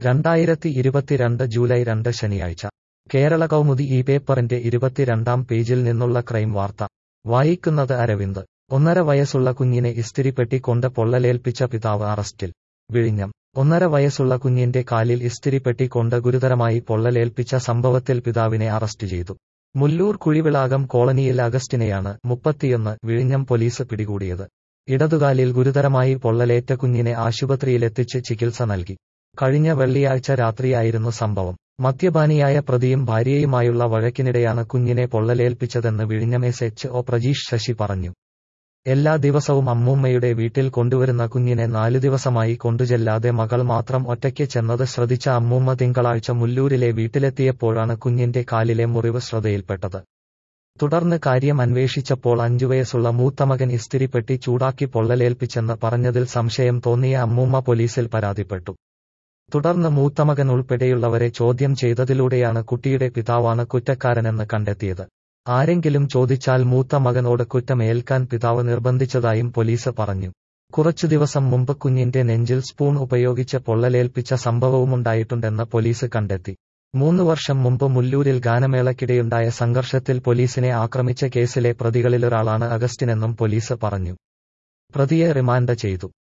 രണ്ടായിരത്തി ഇരുപത്തിരണ്ട് ജൂലൈ രണ്ട് ശനിയാഴ്ച കേരള കൗമുദി ഈ പേപ്പറിന്റെ ഇരുപത്തിരണ്ടാം പേജിൽ നിന്നുള്ള ക്രൈം വാർത്ത വായിക്കുന്നത് അരവിന്ദ് ഒന്നര വയസ്സുള്ള കുഞ്ഞിനെ ഇസ്തിരിപ്പെട്ടി കൊണ്ട് പൊള്ളലേൽപ്പിച്ച പിതാവ് അറസ്റ്റിൽ വിഴിഞ്ഞം ഒന്നര വയസ്സുള്ള കുഞ്ഞിന്റെ കാലിൽ ഇസ്തിരിപ്പെട്ടി കൊണ്ട് ഗുരുതരമായി പൊള്ളലേൽപ്പിച്ച സംഭവത്തിൽ പിതാവിനെ അറസ്റ്റ് ചെയ്തു മുല്ലൂർ കുഴിവിളാകം കോളനിയിൽ അഗസ്റ്റിനെയാണ് മുപ്പത്തിയൊന്ന് വിഴിഞ്ഞം പോലീസ് പിടികൂടിയത് ഇടതുകാലിൽ ഗുരുതരമായി പൊള്ളലേറ്റ കുഞ്ഞിനെ ആശുപത്രിയിലെത്തിച്ച് ചികിത്സ നൽകി കഴിഞ്ഞ വെള്ളിയാഴ്ച രാത്രിയായിരുന്നു സംഭവം മദ്യപാനിയായ പ്രതിയും ഭാര്യയുമായുള്ള വഴക്കിനിടെയാണ് കുഞ്ഞിനെ പൊള്ളലേൽപ്പിച്ചതെന്ന് വിഴിഞ്ഞം S H O Prajeesh Sasi പറഞ്ഞു എല്ലാ ദിവസവും അമ്മൂമ്മയുടെ വീട്ടിൽ കൊണ്ടുവരുന്ന കുഞ്ഞിനെ നാലു ദിവസമായി കൊണ്ടുചെല്ലാതെ മകൾ മാത്രം ഒറ്റയ്ക്ക് ചെന്നത് ശ്രദ്ധിച്ച അമ്മൂമ്മ തിങ്കളാഴ്ച മുല്ലൂരിലെ വീട്ടിലെത്തിയപ്പോഴാണ് കുഞ്ഞിന്റെ കാലിലെ മുറിവ് ശ്രദ്ധയിൽപ്പെട്ടത് തുടർന്ന് കാര്യം അന്വേഷിച്ചപ്പോൾ അഞ്ചുവയസ്സുള്ള മൂത്തമകൻ ഇസ്തിരിപ്പെട്ടി ചൂടാക്കി പൊള്ളലേൽപ്പിച്ചെന്ന് പറഞ്ഞതിൽ സംശയം തോന്നിയ അമ്മൂമ്മ പോലീസിൽ പരാതിപ്പെട്ടു തുടർന്ന് മൂത്തമകൻ ഉൾപ്പെടെയുള്ളവരെ ചോദ്യം ചെയ്തതിലൂടെയാണ് കുട്ടിയുടെ പിതാവാണ് കുറ്റക്കാരനെന്ന് കണ്ടെത്തിയത് ആരെങ്കിലും ചോദിച്ചാൽ മൂത്ത മകനോട് കുറ്റമേൽക്കാൻ പിതാവ് നിർബന്ധിച്ചതായും പോലീസ് പറഞ്ഞു കുറച്ചു ദിവസം മുമ്പ് കുഞ്ഞിന്റെ നെഞ്ചിൽ സ്പൂൺ ഉപയോഗിച്ച് പൊള്ളലേൽപ്പിച്ച സംഭവവുമുണ്ടായിട്ടുണ്ടെന്ന് പോലീസ് കണ്ടെത്തി മൂന്ന് വർഷം മുമ്പ് മുല്ലൂരിൽ ഗാനമേളയ്ക്കിടെയുണ്ടായ സംഘർഷത്തിൽ പോലീസിനെ ആക്രമിച്ച കേസിലെ പ്രതികളിലൊരാളാണ് അഗസ്റ്റിനെന്നും പോലീസ് പറഞ്ഞു പ്രതിയെ റിമാൻഡ് ചെയ്തു